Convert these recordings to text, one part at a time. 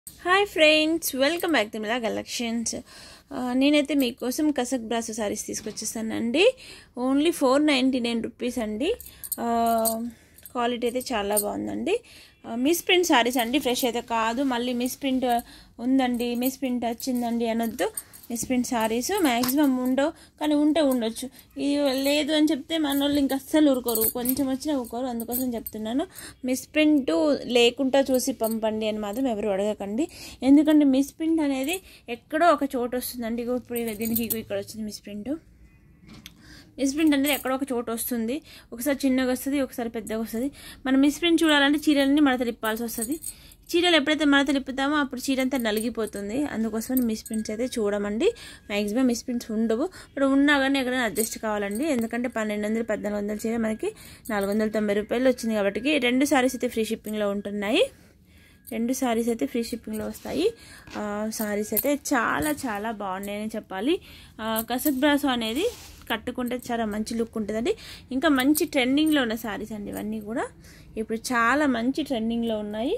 hi friends welcome back to Mila collections నేనైతే మీకోసం Kasak brasso saris తీసుకొచ్చేస్తానండి only four ninety nine rupees అండి క్వాలిటీ అయితే చాలా బాగుందండి మిస్ ప్రింట్ సారీస్ అండి ఫ్రెష్ అయితే కాదు మళ్ళీ మిస్ ప్రింట్ ఉందండి మిస్ ప్రింట్ వచ్చిందండి అనొద్దు మిస్ ప్రింట్ సారీస్ మ్యాక్సిమం ఉండవు కానీ ఉంటే ఉండొచ్చు ఇది లేదు అని చెప్తే మన వాళ్ళు ఇంకా అస్సలు ఊరుకోరు కొంచెం వచ్చినా ఊరుకోరు అందుకోసం చెప్తున్నాను మిస్ ప్రింట్ లేకుండా చూసి పంపండి అని మాత్రం ఎవరు అడగకండి ఎందుకంటే మిస్ ప్రింట్ అనేది ఎక్కడో ఒక చోటు వస్తుందండి ఇగో ఇప్పుడు దీనికి ఇగో ఇక్కడ వచ్చింది మిస్ ప్రింట్ మిస్ ప్రింట్ అనేది ఎక్కడో ఒక చోటు వస్తుంది ఒకసారి చిన్నగా వస్తుంది ఒకసారి పెద్దగా వస్తుంది మనం మిస్ ప్రింట్ చూడాలంటే చీరలన్నీ మడత తిప్పాల్సి వస్తుంది చీరలు ఎప్పుడైతే మడత తిప్పుతామో అప్పుడు చీర అంతా నలిగిపోతుంది అందుకోసం మిస్ ప్రింట్స్ అయితే చూడమండి మ్యాక్సిమం మిస్ ప్రింట్స్ ఉండవు ఇప్పుడు ఉన్నా కానీ ఎక్కడైనా అడ్జస్ట్ కావాలండి ఎందుకంటే పన్నెండు వందలు పద్నాలుగు వందల చీర మనకి నాలుగు వందల తొంభై రూపాయలు వచ్చింది కాబట్టి రెండు సారీస్ అయితే ఫ్రీ షిప్పింగ్లో ఉంటున్నాయి రెండు సారీస్ అయితే ఫ్రీ షిప్పింగ్లో వస్తాయి సారీస్ అయితే చాలా చాలా బాగున్నాయని చెప్పాలి కసక్ బ్రాసో అనేది కట్టుకుంటే చాలా మంచి లుక్ ఉంటుందండి ఇంకా మంచి ట్రెండింగ్లో ఉన్న సారీస్ అండి ఇవన్నీ కూడా ఇప్పుడు చాలా మంచి ట్రెండింగ్లో ఉన్నాయి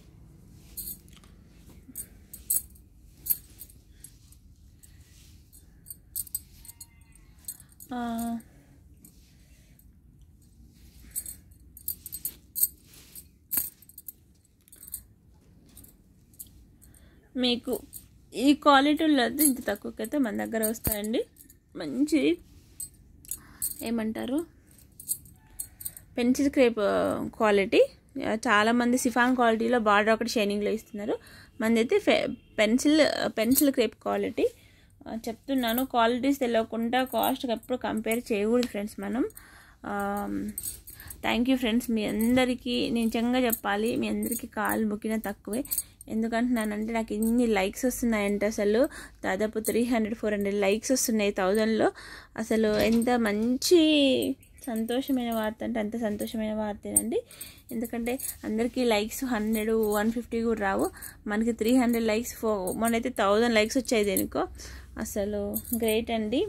మీకు ఈ క్వాలిటీలో అయితే ఇంత తక్కువకైతే మన దగ్గర వస్తాయండి మంచి ఏమంటారు పెన్సిల్ క్రేప్ క్వాలిటీ చాలామంది సిఫాన్ క్వాలిటీలో బార్డర్ ఒకటి షైనింగ్లో ఇస్తున్నారు మంది అయితే పెన్సిల్ పెన్సిల్ క్రేప్ క్వాలిటీ చెప్తున్నాను క్వాలిటీస్ తెలియకుండా కాస్ట్ ఎప్పుడు కంపేర్ చేయకూడదు ఫ్రెండ్స్ మనం థ్యాంక్ యూ ఫ్రెండ్స్ మీ అందరికీ నిజంగా చెప్పాలి మీ అందరికీ కాల్ బుక్కిన తక్కువే ఎందుకంటున్నానంటే నాకు ఇన్ని లైక్స్ వస్తున్నాయంటే అసలు దాదాపు three hundred four hundred likes వస్తున్నాయి థౌజండ్లో అసలు ఎంత మంచి సంతోషమైన వార్త అంటే అంత సంతోషమైన వార్తేనండి ఎందుకంటే అందరికీ లైక్స్ హండ్రెడ్ వన్ ఫిఫ్టీ కూడా రావు మనకి త్రీ హండ్రెడ్ లైక్స్ ఫో మనైతే థౌజండ్ లైక్స్ వచ్చాయి దేనికో అసలు గ్రేట్ అండి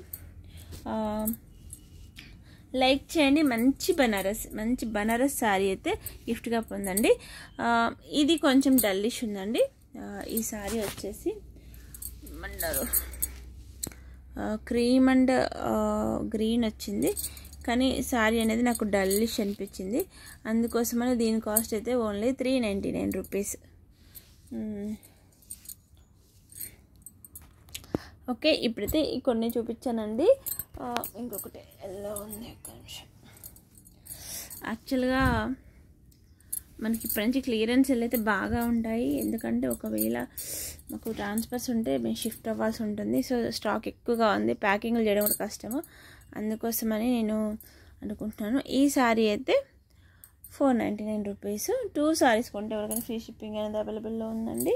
లైక్ చేయండి మంచి బనారస్ మంచి బనారస్ శారీ అయితే గిఫ్ట్గా పొందండి ఇది కొంచెం డల్లిష్ ఉందండి ఈ శారీ వచ్చేసి ఏమన్నారు క్రీమ్ అండ్ గ్రీన్ వచ్చింది కానీ శారీ అనేది నాకు డల్లిష్ అనిపించింది అందుకోసమని దీని కాస్ట్ అయితే only three ninety nine rupees okay ఇప్పుడైతే ఈ కొన్ని చూపించానండి ఇంకొకటి ఎలా ఉంది ఒక్క నిమిషం యాక్చువల్గా మనకి ఇప్పటి నుంచి క్లియరెన్స్ అయితే బాగా ఉంటాయి ఎందుకంటే ఒకవేళ మాకు ట్రాన్స్ఫర్స్ ఉంటే మేము షిఫ్ట్ అవ్వాల్సి ఉంటుంది సో స్టాక్ ఎక్కువగా ఉంది ప్యాకింగ్లు చేయడం కూడా కష్టము అందుకోసమని నేను అనుకుంటున్నాను ఈ శారీ అయితే four ninety nine rupees two saris కొంటే ఎవరికైనా ఫ్రీ షిప్పింగ్ అనేది అవైలబుల్లో ఉందండి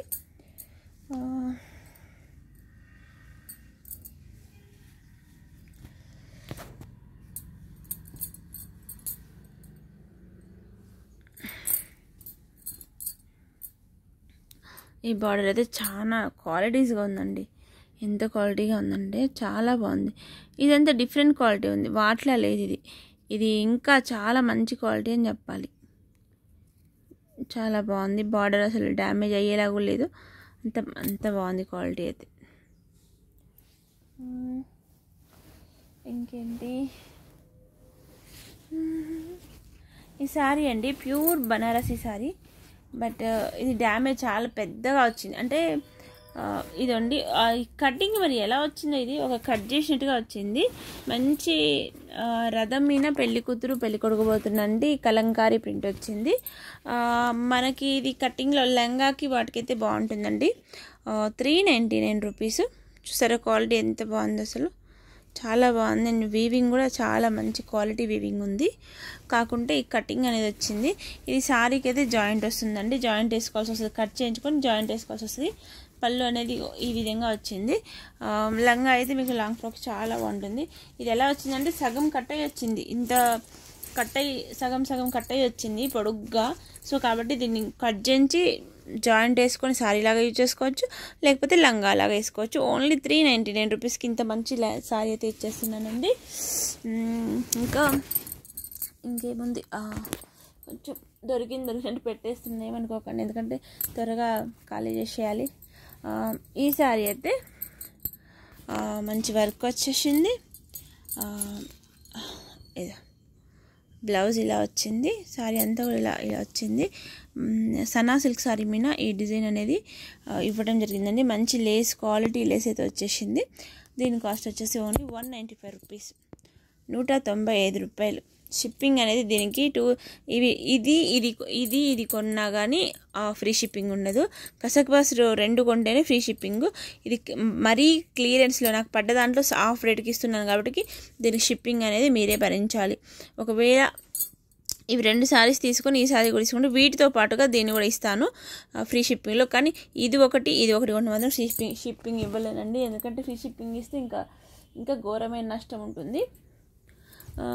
ఈ బార్డర్ అయితే చాలా క్వాలిటీస్గా ఉందండి ఎంత క్వాలిటీగా ఉందంటే చాలా బాగుంది ఇదంతా డిఫరెంట్ క్వాలిటీ ఉంది వాటిలా లేదు ఇది ఇది ఇంకా చాలా మంచి క్వాలిటీ అని చెప్పాలి చాలా బాగుంది బార్డర్ అసలు డ్యామేజ్ అయ్యేలాగా లేదు అంత అంత బాగుంది క్వాలిటీ అయితే ఇంకేంటి ఈ శారీ అండి ప్యూర్ బనారసీ శారీ బట్ ఇది డ్యామేజ్ చాలా పెద్దగా వచ్చింది అంటే ఇదండి కటింగ్ మరి ఎలా వచ్చిందో ఇది ఒక కట్ చేసినట్టుగా వచ్చింది మంచి రథం మీద పెళ్లి కూతురు పెళ్లి కొడుకుపోతుందండి కలంకారీ ప్రింట్ వచ్చింది మనకి ఇది కటింగ్లో లెంగాకి వాటికైతే బాగుంటుందండి త్రీ నైంటీ నైన్ రూపీస్ చూసారా క్వాలిటీ ఎంత బాగుంది అసలు చాలా బాగుంది అండ్ వీవింగ్ కూడా చాలా మంచి క్వాలిటీ వీవింగ్ ఉంది కాకుంటే ఈ కటింగ్ అనేది వచ్చింది ఇది శారీకి అయితే జాయింట్ వస్తుందండి జాయింట్ వేసుకోవాల్సి వస్తుంది కట్ చేయించుకొని జాయింట్ వేసుకోవాల్సి వస్తుంది పళ్ళు అనేది ఈ విధంగా వచ్చింది లంగా అయితే మీకు లాంగ్ ఫ్రాక్ చాలా బాగుంటుంది ఇది ఎలా వచ్చిందంటే సగం కట్ అయ్యి వచ్చింది ఇంత కట్ అయ్యి సగం సగం కట్ అయ్యి వచ్చింది పొడుగ్గా సో కాబట్టి దీన్ని కట్ చేయించి జాయింట్ వేసుకొని శారీ లాగా యూజ్ చేసుకోవచ్చు లేకపోతే లంగా లాగా వేసుకోవచ్చు ఓన్లీ త్రీ నైంటీ నైన్ రూపీస్కి ఇంత మంచి శారీ అయితే ఇచ్చేస్తున్నానండి ఇంకా ఇంకేముంది కొంచెం దొరికింది దొరికినట్టు పెట్టేస్తున్నాయి ఏమనుకోకండి ఎందుకంటే త్వరగా ఖాళీ చేసేయాలి ఆ, ఈ శారీ అయితే ఆ, మంచి వర్క్ వచ్చేసింది ఆ, ఇదో బ్లౌజ్ ఇలా వచ్చింది శారీ అంతా కూడా ఇలా ఇలా వచ్చింది మ్, సనా సిల్క్ శారీ మీద ఈ డిజైన్ అనేది ఆ, ఇవ్వడం జరిగిందండి మంచి లేస్ క్వాలిటీ లేస్ అయితే వచ్చేసింది దీని కాస్ట్ వచ్చేసి only one ninety five rupees నూట తొంభై ఐదు రూపాయలు షిప్పింగ్ అనేది దీనికి టూ ఇవి ఇది ఇది ఇది ఇది కొన్నా కానీ ఫ్రీ షిప్పింగ్ ఉండదు కసక్ బస్ రెండు కొంటేనే ఫ్రీ షిప్పింగ్ ఇది క- మరీ క్లియరెన్స్లో నాకు పడ్డ దాంట్లో ఆఫ్ రేట్కి ఇస్తున్నాను కాబట్టి దీనికి షిప్పింగ్ అనేది మీరే భరించాలి ఒకవేళ ఇవి రెండు సారీస్ తీసుకొని ఈ సారీ కూడా తీసుకుంటే వీటితో పాటుగా దీన్ని కూడా ఇస్తాను ఆ, ఫ్రీ షిప్పింగ్లో కానీ ఇది ఒకటి ఇది ఒకటి కొంటే మాత్రం షిప్పింగ్ షిప్పింగ్ ఇవ్వలేనండి ఎందుకంటే ఫ్రీ షిప్పింగ్ ఇస్తే ఇంకా ఇంకా ఘోరమైన నష్టం ఉంటుంది ఆ,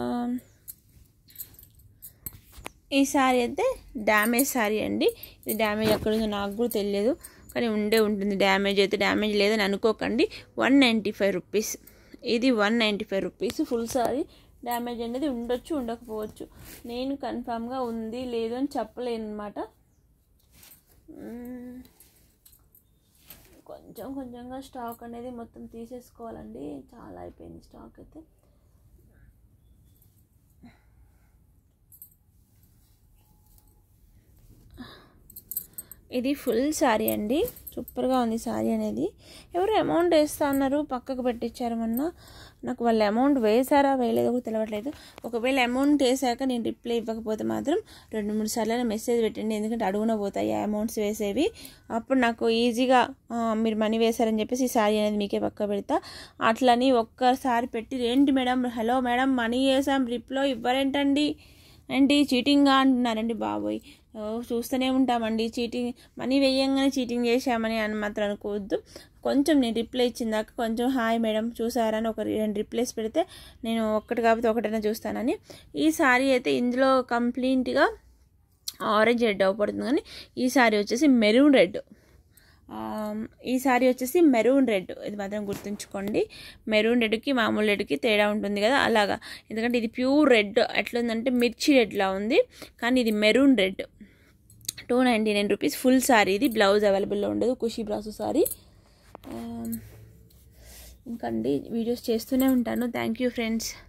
ఈ శారీ అయితే డ్యామేజ్ శారీ అండి ఇది డ్యామేజ్ ఎక్కడ ఉందో నాకు కూడా తెలియదు కానీ ఉండే ఉంటుంది డ్యామేజ్ అయితే డ్యామేజ్ లేదని అనుకోకండి వన్ నైంటీ ఫైవ్ రూపీస్ ఇది one ninety five rupees full sari damage అనేది ఉండొచ్చు ఉండకపోవచ్చు నేను కన్ఫామ్గా ఉంది లేదు అని చెప్పలేను అనమాట కొంచెం కొంచెంగా స్టాక్ అనేది మొత్తం తీసేసుకోవాలండి చాలా అయిపోయింది స్టాక్ అయితే ఇది ఫుల్ శారీ అండి సూపర్గా ఉంది శారీ అనేది ఎవరు అమౌంట్ వేస్తా అన్నారు పక్కకు పెట్టించారు మొన్న నాకు వాళ్ళు అమౌంట్ వేసారా వేయలేదో కూడా తెలియట్లేదు ఒకవేళ అమౌంట్ వేసాక నేను రిప్లై ఇవ్వకపోతే మాత్రం రెండు మూడు సార్లు మెసేజ్ పెట్టండి ఎందుకంటే అడుగున పోతాయి ఆ అమౌంట్స్ వేసేవి అప్పుడు నాకు ఈజీగా ఆ, మీరు మనీ వేశారని చెప్పేసి ఈ శారీ అనేది మీకే పక్క పెడతా అట్లని ఒక్కసారి పెట్టి ఏంటి మేడం హలో మేడం మనీ వేసాం రిప్లై ఇవ్వరేంటండి ఏంటి చీటింగ్గా అంటున్నారండి బాబోయ్ ఓ, చూస్తూనే ఉంటామండి చీటింగ్ మనీ వేయంగానే చీటింగ్ చేశామని అని మాత్రం అనుకోవద్దు కొంచెం నేను రిప్లై ఇచ్చిన దాకా కొంచెం హాయ్ మేడం చూసారని ఒక రెండు రిప్లైస్ పెడితే నేను ఒక్కటి కాకపోతే ఒకటైనా చూస్తానని ఈ సారీ అయితే ఇందులో కంప్లీట్గా ఆరెంజ్ రెడ్ అవ్వబడుతుంది కానీ ఈ సారీ వచ్చేసి మెరూన్ రెడ్ ఈ సారీ వచ్చేసి మెరూన్ రెడ్ ఇది మాత్రం గుర్తుంచుకోండి మెరూన్ రెడ్కి మామూలు రెడ్కి తేడా ఉంటుంది కదా అలాగా ఎందుకంటే ఇది ప్యూర్ రెడ్ ఎట్లుందంటే మిర్చి రెడ్లా ఉంది కానీ ఇది maroon red two ninety nine rupees full sari ఇది బ్లౌజ్ అవైలబుల్లో ఉండదు ఖుషీ బ్రాసు సారీ ఇంకండి వీడియోస్ చేస్తూనే ఉంటాను థ్యాంక్ యూ ఫ్రెండ్స్